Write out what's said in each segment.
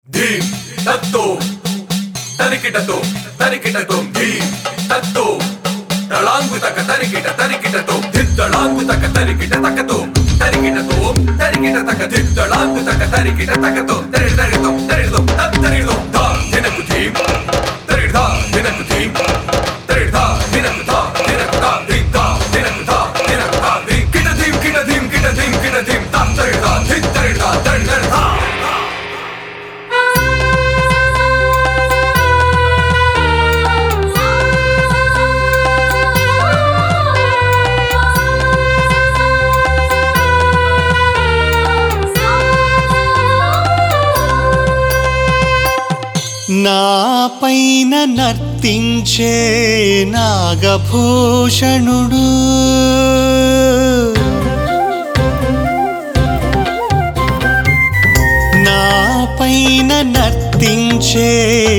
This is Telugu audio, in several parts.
ధీం తత్తో తరికిటతో తరికిటతో ధీం తత్తో తళాంగు తక తరికిట తరికిటతో దిద్దళాంగు తక తరికిట తకతో తరికిటతో తరికిట తక దిద్దళాంగు తక తరికిట తకతో తరి తరితో తరితో తరితో ధా దినకు ధీం తరి ధా దినకు ధీం తరి ధా దినకు ధా దినకు ధా ధీం ధా దినకు ధా దినకు ధా ధీం కిట ధీం కిట ధీం కిట ధీం కిట ధీం తా తరి ధా ధిన్ తరి ధా తరి తరి ధా నా పైన నర్తించే నాగభూషణుడు నా పైన నర్తించే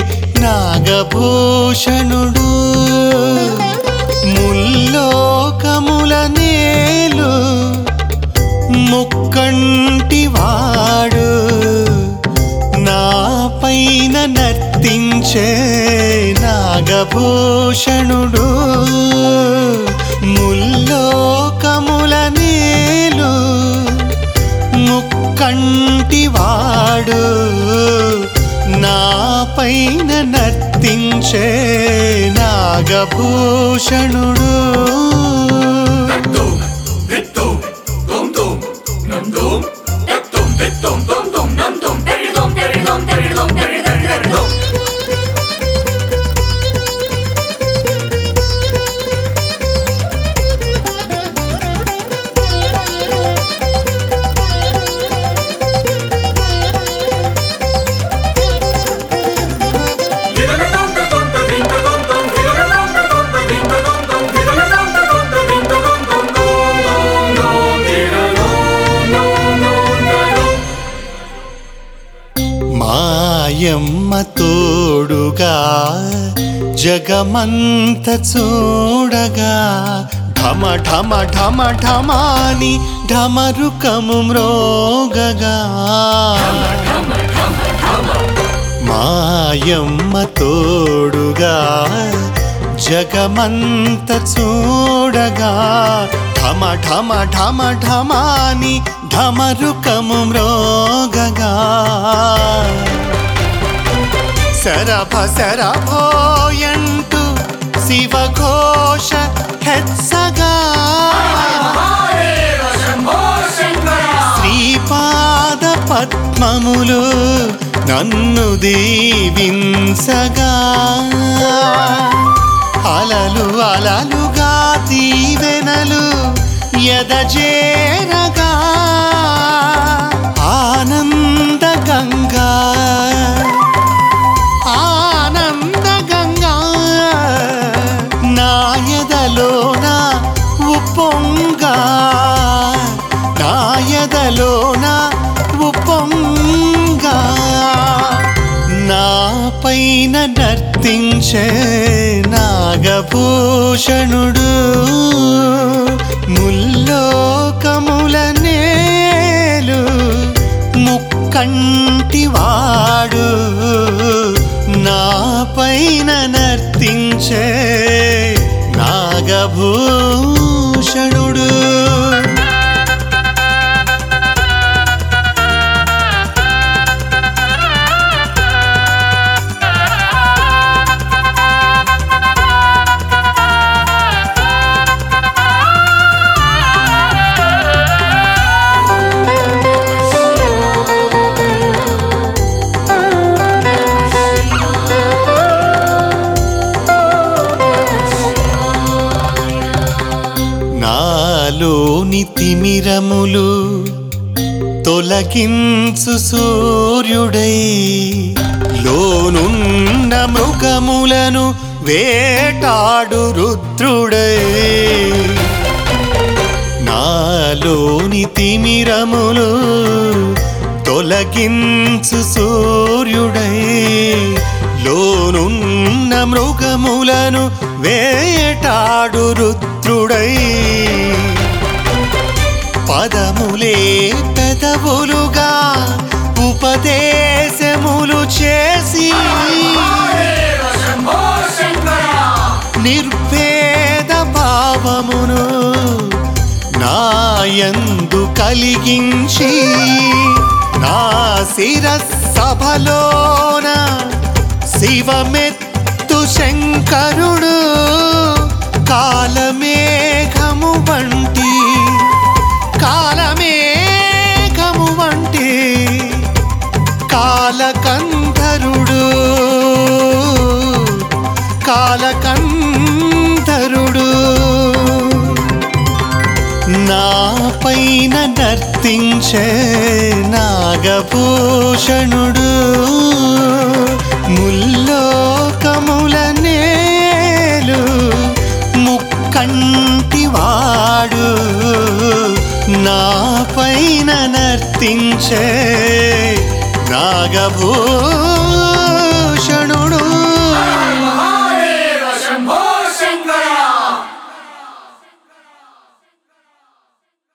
నాగభూషణుడు ముల్లోకముల నేలు ముక్కంటి వాడు నా పైన నర్తించే నాగభూషణుడు ముల్లోకముల నేలు ముక్కంటి వాడు నా పైన నర్తించే నాగభూషణుడు Dum dum dum dum dum dum dum dum dum dum dum dum dari dum dari dum dari dum dari dari dari dum మాయమ్మ తోడుగా జగమంత చూడగా ఢమ ఢమ ఢమ ఢమాని ఢమరుకము మ్రోగగా మాయమ్మ తోడుగా జగమంత చూడగా ఢమ ఢమ ఢమ ఢమాని ఢమరుకము మ్రోగగా శరభ శరభోయంటూ శివఘోష హెచ్చగా శ్రీపాద పద్మములు నన్ను దీవించగా అలలు అలలుగా దీవెనలు ఎదజేరగా ఆనంద గంగా ఆనంద గంగా నాయదలోన ఉప్పొంగా నాయదలోన ఉప్పొంగా నా పైన నర్తించే నాగభూషణుడు ముల్లోకముల నేలు ముక్కంటి వాడు నా పైన నర్తించే నాగభూషణుడు నాలోని తిమిరములు తొలగించు సూర్యుడై లోనున్న మృగములను వేటాడు రుద్రుడై నాలోని తిమిరములు తొలగించు సూర్యుడై లోనున్న మృగములను వేటాడు రుద్రుడై పదములే పెదవులుగా ఉపదేశములు కలిగించి నా శిరసభలోన శివమెత్తు శంకరుడు కాలమేఘము వంటి కాలమేఘము వంటి కాలకంధరుడు కాలకంధరుడు నా పైన నర్తించే నాగభూషణుడు ముల్లోకముల నేలు ముక్కంటివాడు నా పైన నర్తించే నాగభూషణుడు